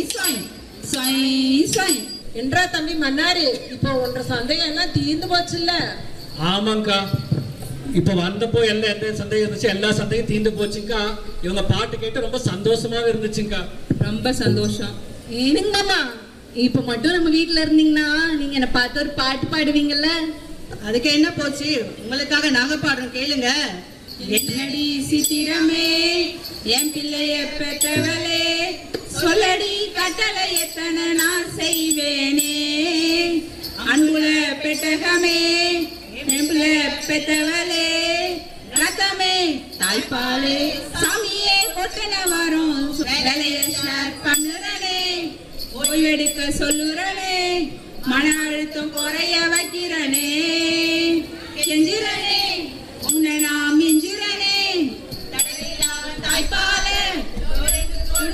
சொய் சொய் சொய் என்றா தம்பி மன்னாரு இப்போ ஒன்றரை சந்தேகம் எல்லாம் தீர்ந்து போச்சுல்ல ஆமாங்கக்கா இப்ப வந்தப்போ எல்லாம் எந்த சந்தேகம் இருந்துச்சு எல்லா சந்தேகம் தீர்ந்து போச்சுங்கக்கா இவங்க பாட்டு கேட்டு ரொம்ப சந்தோஷமாவே இருந்துச்சுங்கக்கா ரொம்ப சந்தோஷம் ஏனுங்கம்மா இப்ப மட்டும் நம்ம வீட்ல இருந்தீங்கன்னா நீங்க என்ன பார்த்து ஒரு பாட்டு பாடுவீங்கல்ல அதுக்கு என்ன போச்சு உங்களுக்காக நாங்க பாடுறோம் கேளுங்க என்னடி சித்திரமே என் பிள்ளைய பெற்றவளே சொல்லடி கட்டளை எத்தனை நான் செய்வேனே அன்புல பெட்டகமே என் பிள்ளை பெற்றவளே ரத்தமே தாய்ப்பாலே சாமியே கொட்டன வரும் வேலைய ஷேர் பண்ணுறனே ஓய்வெடுக்க சொல்லுறனே மன அழுத்தம் குறைய வைக்கிறனே கெஞ்சிறனே